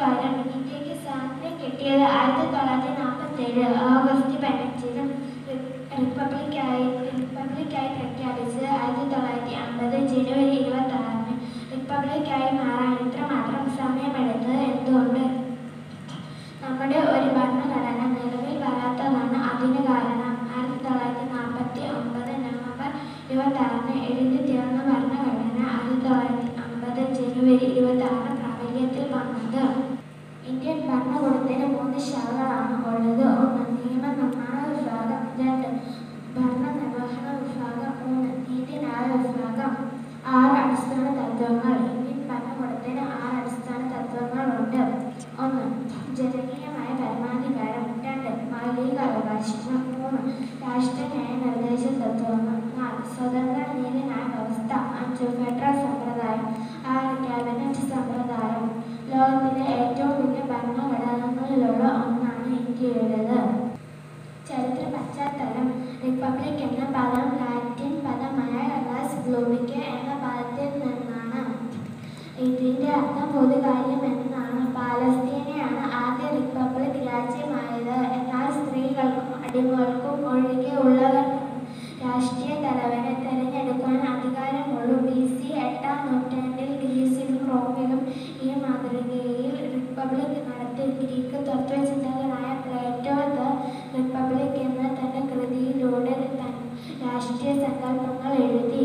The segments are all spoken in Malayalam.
പകരം ഇന്ത്യക്ക് സ്വാതന്ത്ര്യം കിട്ടിയത് ആയിരത്തി തൊള്ളായിരത്തി നാൽപ്പത്തി ഏഴ് ഓഗസ്റ്റ് പതിനഞ്ചിനും റിപ്പബ്ലിക്കായി റിപ്പബ്ലിക്കായി പ്രഖ്യാപിച്ചത് ആയിരത്തി തൊള്ളായിരത്തി അമ്പത് ജനുവരി ഇരുപത്തി ആറിന് റിപ്പബ്ലിക്കായി മാറാൻ ഇത്രമാത്രം സമയമെടുത്തത് എന്തുകൊണ്ട് നമ്മുടെ ഒരു ഭരണഘടന നിലവിൽ വരാത്തതാണ് അതിന് കാരണം ആയിരത്തി തൊള്ളായിരത്തി നാൽപ്പത്തി ഒമ്പത് നവംബർ ഇരുപത്തി ആറിന് എഴുതി തീർന്ന ഭരണഘടന ആയിരത്തി തൊള്ളായിരത്തി അമ്പത് ജനുവരി ഇരുപത്തി ആറിന് പ്രാബല്യത്തിൽ വന്നത് ഇന്ത്യൻ ഭരണകൂടത്തിന് മൂന്ന് ശാഖകളാണ് ഉള്ളത് ഒന്ന് നിയമനിർമ്മാണ വിഭാഗം രണ്ട് ഭരണനിർവഹണ വിഭാഗം മൂന്ന് നീതിന്യായ വിഭാഗം ആറ് അടിസ്ഥാന തത്വങ്ങൾ ഇന്ത്യൻ ഭരണകൂടത്തിന് ആറ് അടിസ്ഥാന തത്വങ്ങളുണ്ട് ഒന്ന് ജനകീയമായ പരമാധികാരം രണ്ട് മൗലിക അവകാശങ്ങൾ മൂന്ന് രാഷ്ട്രന്യായ നിർദ്ദേശ തത്വങ്ങൾ നാല് സ്വതന്ത്ര നീതിന്യായ വ്യവസ്ഥ അഞ്ച് ഫെഡറൽ സമ്പ്രദായം ആറ് ക്യാബിനറ്റ് സമ്പ്രദായം ലോകത്തിലെ ഏറ്റവും വലിയ ഭരണഘടനകളിലുള്ള ഒന്നാണ് ഇന്ത്യയുടേത് ചരിത്ര പശ്ചാത്തലം റിപ്പബ്ലിക് എന്ന പദം ലാറ്റിൻ പദമായ റസ് ബ്ലൂമിക്ക് എന്ന പദത്തിൽ നിന്നാണ് ഇതിന്റെ അർത്ഥം പൊതുകാര്യം എന്നാണ് പാലസ്തീനയാണ് ആദ്യ റിപ്പബ്ലിക് രാജ്യമായത് എന്നാൽ സ്ത്രീകൾക്കും അടിമകൾക്കും ഒഴികെ ഉള്ളവർക്കും രാഷ്ട്രീയ തലവനെ തെരഞ്ഞെടുക്കാൻ അധികാരമുള്ളൂ ബി സി എട്ടാം നൂറ്റാണ്ടിൽ ഗ്രീസിലും റോമിലും ഈ മാതൃകയിൽ റിപ്പബ്ലിക് നടത്തി ഗ്രീക്ക് തത്വചിന്തകനായ പ്ലേറ്റോ ദ റിപ്പബ്ലിക് എന്ന തന്റെ കൃതിയിലൂടെ തൻ രാഷ്ട്രീയ സങ്കല്പങ്ങൾ എഴുതി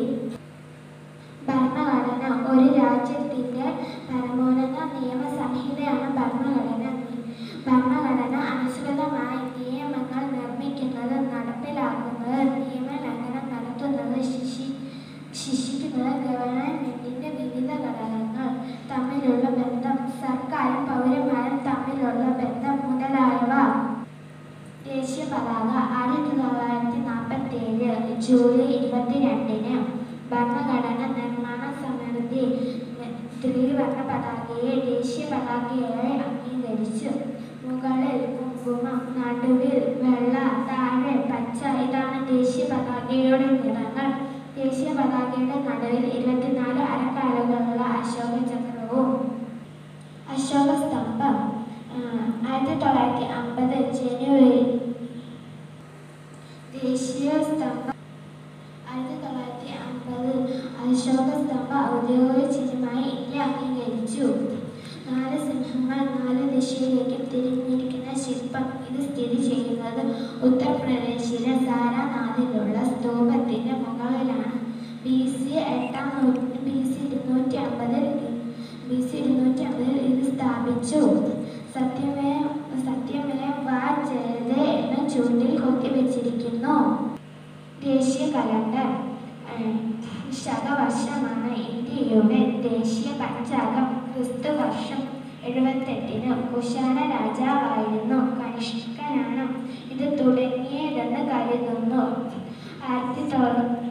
ഭരണഘടന ഒരു രാജ്യത്തിന്റെ പരമോന്നത നിയമസംഹിതയാണ് ഭരണഘടന ഭരണഘടന അനുസൃതമായി നിയമങ്ങൾ നിർമ്മിക്കുന്നത് നടപ്പിലാക്കുന്നത് നിയമലംഘനം നടത്തുന്നത് ശിക്ഷി ശിക്ഷിക്കുന്നത് ഗവൺമെന്റിന്റെ വിവിധ ഘടകങ്ങൾ തമ്മിലുള്ള ബന്ധം സർക്കാരും പൗരന്മാരും തമ്മിലുള്ള ബന്ധം മുതലായവ ദേശീയ പതാക ആയിരത്തി തൊള്ളായിരത്തി നാൽപ്പത്തി ഏഴ് ജൂലൈ ഇരുപത്തിരണ്ടിന് ഭരണഘടന നിർമ്മാണ സമിതി ത്രിവർണ്ണ പതാകയെ ദേശീയ പതാകയായി അംഗീകരിച്ചു മുകളിൽ കുങ്കുമം നടുവിൽ വെള്ള താഴെ പച്ച ഇതാണ് ദേശീയ പതാകയുടെ നിറങ്ങൾ ദേശീയ പതാകയുടെ നടുവിൽ ഇരുപത്തിനാല് അരക്കാലുകളുള്ള അശോക ചക്രവും അശോക സ്തംഭം ആ, ആയിരത്തി തൊള്ളായിരത്തി അമ്പത് ജനുവരി ദേശീയ സ്തംഭം ആയിരത്തി തൊള്ളായിരത്തി അമ്പത് അശോക സ്തംഭ ഔദ്യോഗിക ചിഹ്നമായി ഇന്ത്യ അംഗീകരിച്ചു നാല് സിംഹങ്ങൾ നാല് ദിശയിലേക്കും തിരിഞ്ഞിരിക്കുന്ന ശില്പം ഇത് സ്ഥിതി ചെയ്യുന്നത് ഉത്തർപ്രദേശിലെ സാരാനാഥിലുള്ള സ്തൂപത്തിന്റെ മുകളിലാണ് ബി സി എട്ടാം നൂറ്റാണ്ട് ബി സി ഇരുന്നൂറ്റി അമ്പതിൽ ബി സി ഇരുന്നൂറ്റി അമ്പതിൽ ഇത് സ്ഥാപിച്ചു സത്യമേ സത്യമേ വാ ജയതേ എന്ന ചൂണ്ടിൽ കൊത്തിവെച്ചിരിക്കുന്നു ദേശീയ കലണ്ടർ ഏഹ്, ശകവർഷമാണ് ഇന്ത്യയുടെ ദേശീയ പഞ്ചാംഗം ക്രിസ്തു വർഷം എഴുപത്തെട്ടിന് കുശാന രാജാവായിരുന്നു കനിഷ്കനാണ് ഇത് തുടങ്ങിയതെന്ന് കരുതുന്നു ആയിരത്തി തൊള്ളായിരത്തി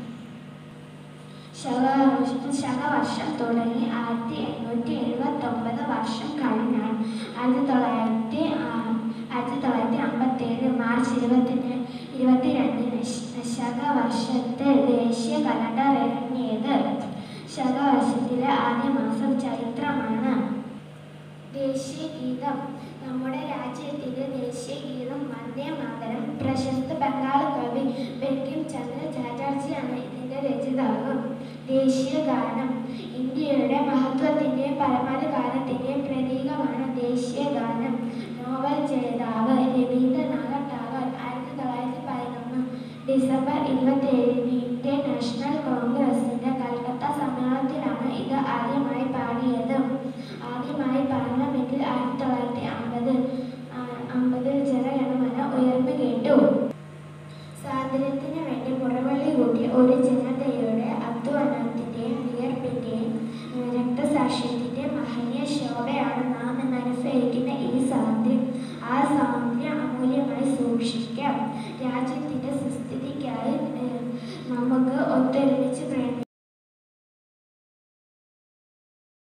ശക ശകവർഷം തുടങ്ങി ആയിരത്തി എണ്ണൂറ്റി എഴുപത്തി ഒമ്പത് വർഷം കഴിഞ്ഞാൽ ആയിരത്തി തൊള്ളായിരത്തി ആ- ആയിരത്തി തൊള്ളായിരത്തി അമ്പത്തി ഏഴ് മാർച്ച് ഇരുപത്തിന് ഇരുപത്തിരണ്ടിന് ശ- ശകവർഷത്തെ ദേശീയ കലണ്ടർ ഇറങ്ങിയത് ശകവർഷത്തിലെ ആദ്യ മാസം ചൈത്രമാണ് ദേശീയ ഗീതം നമ്മുടെ രാജ്യത്തിന്റെ ദേശീയ ഗീതം വന്ദേ മാതരം പ്രശസ്ത ബംഗാൾ കവി ബങ്കിം ചന്ദ്ര ചാറ്റർജിയാണ് ഇതിന്റെ രചയിതാവ് ദേശീയ ഗാനം ഇന്ത്യയുടെ മഹത്വത്തിന്റെയും പരമാധികാരത്തിന്റെയും പ്രതീകമാണ് ദേശീയ ഗാനം നോവൽ ജേതാവ് രവീന്ദ്രനാഥ ടാഗോർ ആയിരത്തി തൊള്ളായിരത്തി പതിനൊന്ന് ഡിസംബർ ഇരുപത്തി ഏഴിന് ഇന്ത്യൻ നാഷണൽ കോൺഗ്രസിന്റെ കൽക്കത്ത സമ്മേളനത്തിലാണ് ഇത് ആദ്യമായി പാടിയത് ആദ്യമായി പാർലമെന്റിൽ ആയിരത്തി തൊള്ളായിരത്തി അമ്പത് അമ്പതിൽ ജനഗണമന ഉയർന്നു കേട്ടു സ്വാതന്ത്ര്യത്തിന് വേണ്ടി മുറവിളി കൂട്ടിയ ഒരു ജനതയുടെ അധ്വാനത്തിന്റെയും വിയർപ്പിന്റെയും ഏഹ്, രക്തസാക്ഷ്യത്തിന്റെയും മഹനീയ ശോഭയാണ് നാം ഇന്ന് അനുഭവിക്കുന്ന ഈ സ്വാതന്ത്ര്യം ആ സ്വാതന്ത്ര്യം അമൂല്യമായി സൂക്ഷിക്കാം രാജ്യത്തിന്റെ സുസ്ഥിതിക്കായി ഏഹ്, നമുക്ക് ഒത്തൊരുമിച്ച് പ്രയത്നിക്കാം